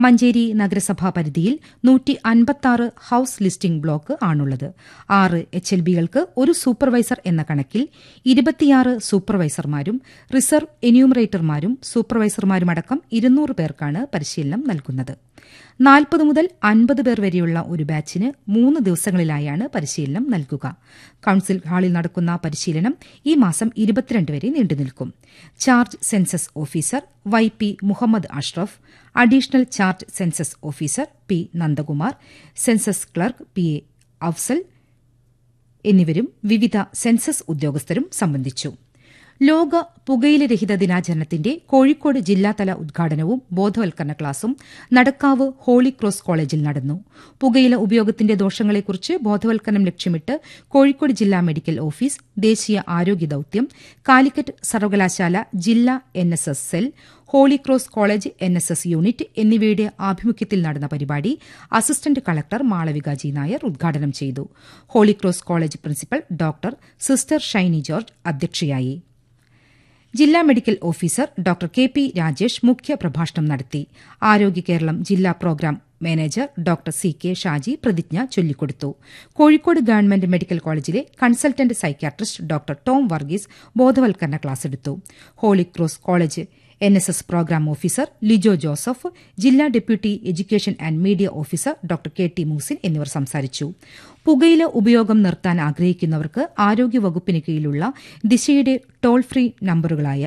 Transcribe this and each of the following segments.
മഞ്ചേരി നഗരസഭാ പരിധിയിൽ നൂറ്റി അൻപത്താറ് ഹൌസ് ലിസ്റ്റിംഗ് ബ്ലോക്ക് ആണുള്ളത് ആറ് എച്ച് എൽ ബികൾക്ക് ഒരു സൂപ്പർവൈസർ എന്ന കണക്കിൽ ഇരുപത്തിയാറ് സൂപ്പർവൈസർമാരും റിസർവ് എന്യൂമറേറ്റർമാരും സൂപ്പർവൈസർമാരുമടക്കം ഇരുന്നൂറ് പേർക്കാണ് പരിശീലനം നൽകുന്നത് നാൽപ്പത് മുതൽ അൻപത് പേർ വരെയുള്ള ഒരു ബാച്ചിന് മൂന്ന് ദിവസങ്ങളിലായാണ് പരിശീലനം നൽകുക കൌൺസിൽ ഹാളിൽ നടക്കുന്ന പരിശീലനം ഈ മാസം ഇരുപത്തിരണ്ട് വരെ നീണ്ടുനിൽക്കും charge census officer Y P Muhammad Ashraf additional charge census officer P Nandakumar census clerk P A Afsal എന്നിവരും വിവിധ സെൻസസ് ഉദ്യോഗസ്ഥരും സംബന്ധിച്ചു ലോക പുകയിലരഹിത ദിനാചരണത്തിന്റെ കോഴിക്കോട് ജില്ലാതല ഉദ്ഘാടനവും ബോധവൽക്കരണ ക്ലാസും നടക്കാവ് ഹോളി ക്രോസ് കോളേജിൽ നടന്നു പുകയില ഉപയോഗത്തിന്റെ ദോഷങ്ങളെക്കുറിച്ച് ബോധവൽക്കരണം ലക്ഷ്യമിട്ട് കോഴിക്കോട് ജില്ലാ മെഡിക്കൽ ഓഫീസ് ദേശീയ ആരോഗ്യ ദൌത്യം കാലിക്കറ്റ് സർവകലാശാല ജില്ലാ N S S cell Holy Cross college N S S unit എന്നിവയുടെ ആഭിമുഖ്യത്തിൽ നടന്ന പരിപാടി assistant collector Malavika G Nair ഉദ്ഘാടനം ചെയ്തു Holy Cross college principal doctor sister Shiny George അധ്യക്ഷയായി ജില്ലാ medical officer doctor K P Rajesh മുഖ്യ പ്രഭാഷണം നടത്തി ആരോഗ്യ കേരളം ജില്ലാ programme manager doctor C K Shaji പ്രതിജ്ഞ ചൊല്ലിക്കൊടുത്തു കോഴിക്കോട് ഗവൺമെന്റ് മെഡിക്കൽ കോളേജിലെ consultant psychiatrist doctor Tom Varghese ബോധവൽക്കരണ ക്ലാസ് എടുത്തു Holy Cross college N S S programme officer Lijo Joseph ജില്ലാ deputy education and media officer doctor K T Moosin എന്നിവർ സംസാരിച്ചു പുകയില ഉപയോഗം നിർത്താൻ ആഗ്രഹിക്കുന്നവർക്ക് ആരോഗ്യവകുപ്പിന് കീഴിലുള്ള ദിശയുടെ ടോൾ ഫ്രീ നമ്പറുകളായ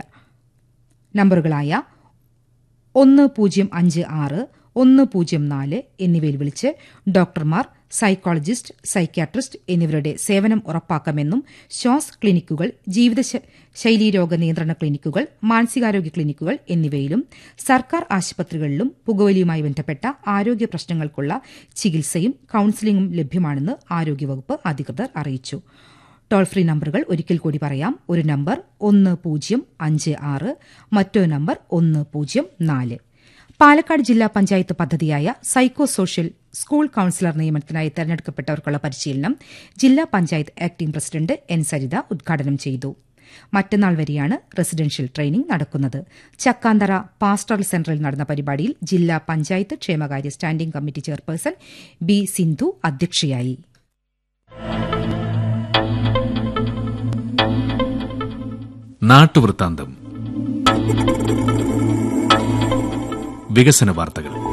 നമ്പറുകളായ ഒന്ന് പൂജ്യം അഞ്ച് ആറ് ഒന്ന് പൂജ്യം നാല് എന്നിവയിൽ വിളിച്ച് ഡോക്ടർമാർ സൈക്കോളജിസ്റ്റ് സൈക്യാട്രിസ്റ്റ് എന്നിവരുടെ സേവനം ഉറപ്പാക്കാമെന്നും ശ്വാസ് ക്ലിനിക്കുകൾ ജീവിതശൈലീരോഗ നിയന്ത്രണ ക്ലിനിക്കുകൾ മാനസികാരോഗ്യ ക്ലിനിക്കുകൾ എന്നിവയിലും സർക്കാർ ആശുപത്രികളിലും പുകവലിയുമായി ബന്ധപ്പെട്ട ആരോഗ്യ പ്രശ്നങ്ങൾക്കുള്ള ചികിത്സയും കൌൺസിലിംഗും ലഭ്യമാണെന്ന് ആരോഗ്യവകുപ്പ് അധികൃതർ അറിയിച്ചു ടോൾ ഫ്രീ നമ്പറുകൾ ഒരിക്കൽ കൂടി പറയാം ഒരു നമ്പർ ഒന്ന് പൂജ്യം അഞ്ച് ആറ് മറ്റൊരു നമ്പർ ഒന്ന് പൂജ്യം നാല് പാലക്കാട് ജില്ലാ പഞ്ചായത്ത് പദ്ധതിയായ സൈക്കോ സോഷ്യൽ സ്കൂൾ കൌൺസിലർ നിയമനത്തിനായി തെരഞ്ഞെടുക്കപ്പെട്ടവർക്കുള്ള പരിശീലനം ജില്ലാ panchayat acting president N Saritha ഉദ്ഘാടനം ചെയ്തു മറ്റന്നാൾ വരെയാണ് റെസിഡൻഷ്യൽ ട്രെയിനിംഗ് നടക്കുന്നത് ചക്കാന്തറ പാസ്റ്ററൽ സെന്ററിൽ നടന്ന പരിപാടിയിൽ ജില്ലാ പഞ്ചായത്ത് ക്ഷേമകാര്യ standing committee chairperson B Sindhu അധ്യക്ഷയായി നാട്ടുവൃത്താന്തം വികസന വാർത്തകൾ